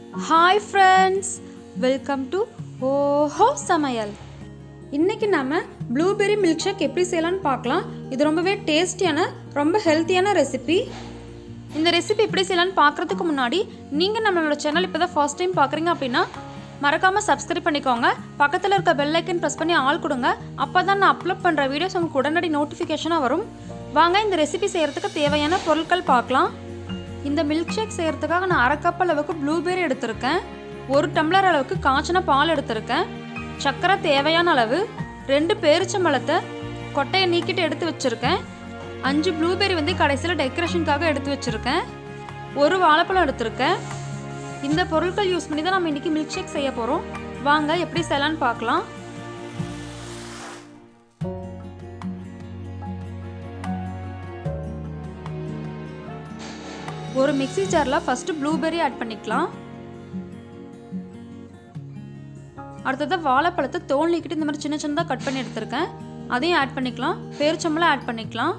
hi friends welcome to ஓஹோ சமையல் இன்றைக்கி நம்ம ப்ளூபெர்ரி மில்க் ஷேக் எப்படி செய்யலாம்னு பார்க்கலாம் இது ரொம்பவே டேஸ்டியான ரொம்ப ஹெல்த்தியான ரெசிபி இந்த ரெசிபி எப்படி செய்யலாம்னு பார்க்குறதுக்கு முன்னாடி நீங்கள் நம்மளோட சேனல் இப்போ தான் ஃபர்ஸ்ட் டைம் பார்க்குறீங்க அப்படின்னா மறக்காமல் சப்ஸ்கிரைப் பண்ணிக்கோங்க பக்கத்தில் இருக்க பெல் ஐக்கன் ப்ரெஸ் பண்ணி ஆள் கொடுங்க அப்போ தான் நான் அப்லோட் பண்ணுற வீடியோஸ் உங்களுக்கு உடனடி நோட்டிஃபிகேஷனாக வரும் வாங்க இந்த ரெசிபி செய்கிறதுக்கு தேவையான பொருட்கள் பார்க்கலாம் இந்த மில்க் ஷேக் செய்கிறதுக்காக நான் அரை கப் அளவுக்கு ப்ளூபெர்ரி எடுத்திருக்கேன் ஒரு டம்ளர் அளவுக்கு காய்ச்சின பால் எடுத்திருக்கேன் சர்க்கரை தேவையான அளவு ரெண்டு பேரிச்சம்பழத்தை கொட்டையை நீக்கிட்டு எடுத்து வச்சுருக்கேன் அஞ்சு ப்ளூபெர்ரி வந்து கடைசியில் டெக்கரேஷனுக்காக எடுத்து வச்சுருக்கேன் ஒரு வாழைப்பழம் எடுத்திருக்கேன் இந்த பொருட்கள் யூஸ் பண்ணி தான் நம்ம இன்றைக்கி மில்க் ஷேக் செய்ய போகிறோம் வாங்க எப்படி செய்யலான்னு பார்க்கலாம் ஒரு மிக்ஸி ஜாரில் ஃபஸ்ட்டு ப்ளூபெர்ரி ஆட் பண்ணிக்கலாம் அடுத்தது வாழைப்பழத்தை தோல் நீக்கிட்டு இந்த மாதிரி சின்ன சின்னதாக கட் பண்ணி எடுத்திருக்கேன் அதையும் ஆட் பண்ணிக்கலாம் பேரிச்சம்பளம் ஆட் பண்ணிக்கலாம்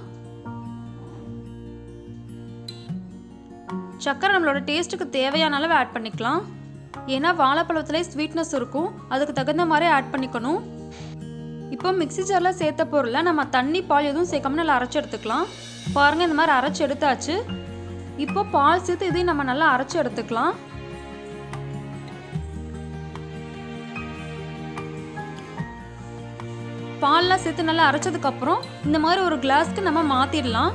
சக்கரை நம்மளோட டேஸ்ட்டுக்கு தேவையான அளவு ஆட் பண்ணிக்கலாம் ஏன்னா வாழைப்பழத்துலேயே ஸ்வீட்னஸ் இருக்கும் அதுக்கு தகுந்த மாதிரி ஆட் பண்ணிக்கணும் இப்போ மிக்ஸி ஜாரில் சேர்த்த பொருளை நம்ம தண்ணி பால் எதுவும் சேர்க்காம நல்லா அரைச்சி எடுத்துக்கலாம் பாருங்கள் இந்த மாதிரி அரைச்சி எடுத்தாச்சு இப்போ பால் சேர்த்து இதையும் நம்ம நல்லா அரைச்சி எடுத்துக்கலாம் பால்லாம் சேர்த்து நல்லா அரைச்சதுக்கப்புறம் இந்த மாதிரி ஒரு கிளாஸ்க்கு நம்ம மாற்றிடலாம்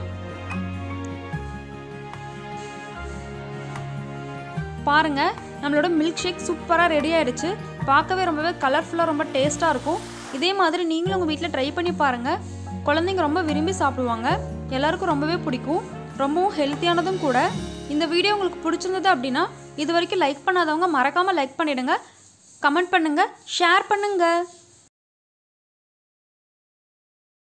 பாருங்க நம்மளோட மில்க் ஷேக் சூப்பராக ரெடி ஆயிடுச்சு பார்க்கவே ரொம்பவே கலர்ஃபுல்லாக ரொம்ப டேஸ்ட்டாக இருக்கும் இதே மாதிரி நீங்களும் உங்கள் வீட்டில் ட்ரை பண்ணி பாருங்கள் குழந்தைங்க ரொம்ப விரும்பி சாப்பிடுவாங்க எல்லாருக்கும் ரொம்பவே பிடிக்கும் ரொம்பவும் ஹெல்த்தியானதும் கூட இந்த வீடியோ உங்களுக்கு பிடிச்சிருந்தது அப்படின்னா இது வரைக்கும் லைக் பண்ணாதவங்க மறக்காமல் லைக் பண்ணிவிடுங்க கமெண்ட் பண்ணுங்கள் ஷேர் பண்ணுங்கள்